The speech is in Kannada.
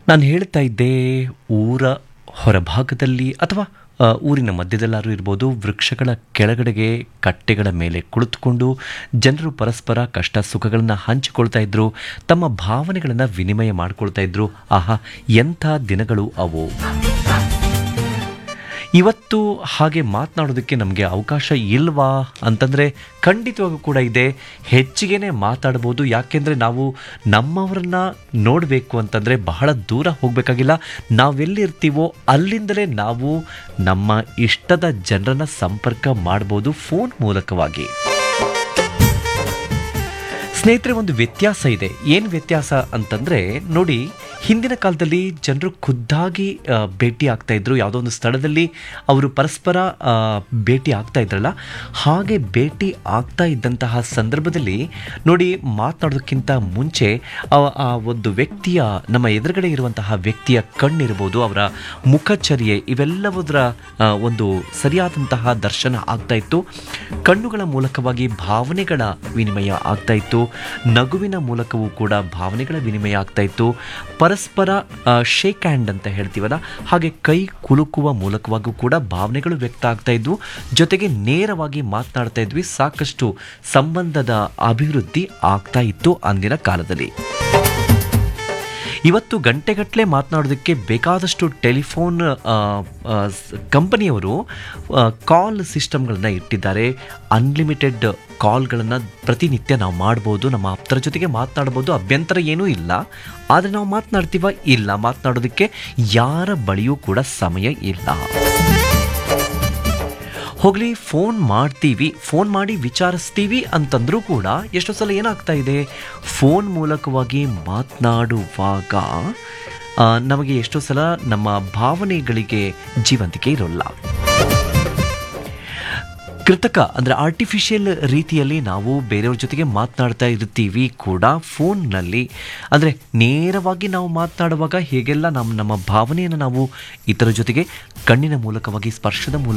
ನಾನು ಹೇಳ್ತಾ ಇದ್ದೆ ಊರ ಹೊರಭಾಗದಲ್ಲಿ ಅಥವಾ ಆ, ಊರಿನ ಮಧ್ಯದಲ್ಲಾದ್ರೂ ಇರ್ಬೋದು ವೃಕ್ಷಗಳ ಕೆಳಗಡೆಗೆ ಕಟ್ಟೆಗಳ ಮೇಲೆ ಕುಳಿತುಕೊಂಡು ಜನರು ಪರಸ್ಪರ ಕಷ್ಟ ಸುಖಗಳನ್ನು ಹಂಚಿಕೊಳ್ತಾ ಇದ್ರು ತಮ್ಮ ಭಾವನೆಗಳನ್ನು ವಿನಿಮಯ ಮಾಡ್ಕೊಳ್ತಾ ಇದ್ರು ಆಹಾ ಎಂಥ ದಿನಗಳು ಅವು ಇವತ್ತು ಹಾಗೆ ಮಾತನಾಡೋದಕ್ಕೆ ನಮಗೆ ಅವಕಾಶ ಇಲ್ವಾ ಅಂತಂದರೆ ಖಂಡಿತವಾಗೂ ಕೂಡ ಇದೆ ಹೆಚ್ಚಿಗೆನೇ ಮಾತಾಡ್ಬೋದು ಯಾಕೆಂದರೆ ನಾವು ನಮ್ಮವರನ್ನ ನೋಡಬೇಕು ಅಂತಂದರೆ ಬಹಳ ದೂರ ಹೋಗಬೇಕಾಗಿಲ್ಲ ನಾವೆಲ್ಲಿರ್ತೀವೋ ಅಲ್ಲಿಂದಲೇ ನಾವು ನಮ್ಮ ಇಷ್ಟದ ಜನರನ್ನ ಸಂಪರ್ಕ ಮಾಡ್ಬೋದು ಫೋನ್ ಮೂಲಕವಾಗಿ ಸ್ನೇಹಿತರೆ ಒಂದು ವ್ಯತ್ಯಾಸ ಇದೆ ಏನು ವ್ಯತ್ಯಾಸ ಅಂತಂದರೆ ನೋಡಿ ಹಿಂದಿನ ಕಾಲದಲ್ಲಿ ಜನರು ಖುದ್ದಾಗಿ ಆ, ಭೇಟಿ ಆಗ್ತಾ ಇದ್ರು ಯಾವುದೋ ಒಂದು ಸ್ಥಳದಲ್ಲಿ ಅವರು ಪರಸ್ಪರ ಆ, ಭೇಟಿ ಆಗ್ತಾ ಇದ್ರಲ್ಲ ಹಾಗೆ ಭೇಟಿ ಆಗ್ತಾ ಇದ್ದಂತಹ ಸಂದರ್ಭದಲ್ಲಿ ನೋಡಿ ಮಾತನಾಡೋದಕ್ಕಿಂತ ಮುಂಚೆ ಆ ಆ ಒಂದು ವ್ಯಕ್ತಿಯ ನಮ್ಮ ಎದುರುಗಡೆ ಇರುವಂತಹ ವ್ಯಕ್ತಿಯ ಕಣ್ಣಿರ್ಬೋದು ಅವರ ಮುಖಚರ್ಯೆ ಇವೆಲ್ಲವುದರ ಆ, ಒಂದು ಸರಿಯಾದಂತಹ ದರ್ಶನ ಆಗ್ತಾ ಇತ್ತು ಕಣ್ಣುಗಳ ಮೂಲಕವಾಗಿ ಭಾವನೆಗಳ ವಿನಿಮಯ ಆಗ್ತಾ ಇತ್ತು ನಗುವಿನ ಮೂಲಕವೂ ಕೂಡ ಭಾವನೆಗಳ ವಿನಿಮಯ ಆಗ್ತಾ ಇತ್ತು ಪರಸ್ಪರ ಶೇಕ್ ಹ್ಯಾಂಡ್ ಅಂತ ಹೇಳ್ತೀವಲ್ಲ ಹಾಗೆ ಕೈ ಕುಲುಕುವ ಮೂಲಕವಾಗೂ ಕೂಡ ಭಾವನೆಗಳು ವ್ಯಕ್ತ ಆಗ್ತಾ ಇದ್ವು ಜೊತೆಗೆ ನೇರವಾಗಿ ಮಾತನಾಡ್ತಾ ಇದ್ವಿ ಸಾಕಷ್ಟು ಸಂಬಂಧದ ಅಭಿವೃದ್ಧಿ ಆಗ್ತಾ ಇತ್ತು ಅಂದಿನ ಕಾಲದಲ್ಲಿ ಇವತ್ತು ಗಂಟೆಗಟ್ಟಲೆ ಮಾತನಾಡೋದಕ್ಕೆ ಬೇಕಾದಷ್ಟು ಟೆಲಿಫೋನ್ ಕಂಪನಿಯವರು ಕಾಲ್ ಸಿಸ್ಟಮ್ಗಳನ್ನ ಇಟ್ಟಿದ್ದಾರೆ ಅನ್ಲಿಮಿಟೆಡ್ ಕಾಲ್ಗಳನ್ನು ಪ್ರತಿನಿತ್ಯ ನಾವು ಮಾಡ್ಬೋದು ನಮ್ಮ ಆಪ್ತರ ಜೊತೆಗೆ ಮಾತನಾಡ್ಬೋದು ಅಭ್ಯಂತರ ಏನೂ ಇಲ್ಲ ಆದರೆ ನಾವು ಮಾತನಾಡ್ತೀವ ಇಲ್ಲ ಮಾತನಾಡೋದಕ್ಕೆ ಯಾರ ಬಳಿಯೂ ಕೂಡ ಸಮಯ ಇಲ್ಲ ಹೋಗ್ಲಿ ಫೋನ್ ಮಾಡ್ತೀವಿ ಫೋನ್ ಮಾಡಿ ವಿಚಾರಿಸ್ತೀವಿ ಅಂತಂದ್ರೂ ಕೂಡ ಎಷ್ಟೋ ಸಲ ಏನಾಗ್ತಾ ಇದೆ ಫೋನ್ ಮೂಲಕವಾಗಿ ಮಾತನಾಡುವಾಗ ಆ, ನಮಗೆ ಎಷ್ಟೋ ಸಲ ನಮ್ಮ ಭಾವನೆಗಳಿಗೆ ಜೀವಂತಿಕೆ ಇರೋಲ್ಲ ಕೃತಕ ಅಂದರೆ ಆರ್ಟಿಫಿಷಿಯಲ್ ರೀತಿಯಲ್ಲಿ ನಾವು ಬೇರೆಯವ್ರ ಜೊತೆಗೆ ಮಾತನಾಡ್ತಾ ಇರ್ತೀವಿ ಕೂಡ ಫೋನ್ನಲ್ಲಿ ಅಂದರೆ ನೇರವಾಗಿ ನಾವು ಮಾತನಾಡುವಾಗ ಹೇಗೆಲ್ಲ ನಮ್ಮ ನಮ್ಮ ಭಾವನೆಯನ್ನು ನಾವು ಇತರ ಜೊತೆಗೆ ಕಣ್ಣಿನ ಮೂಲಕವಾಗಿ ಸ್ಪರ್ಶದ ಮೂಲಕ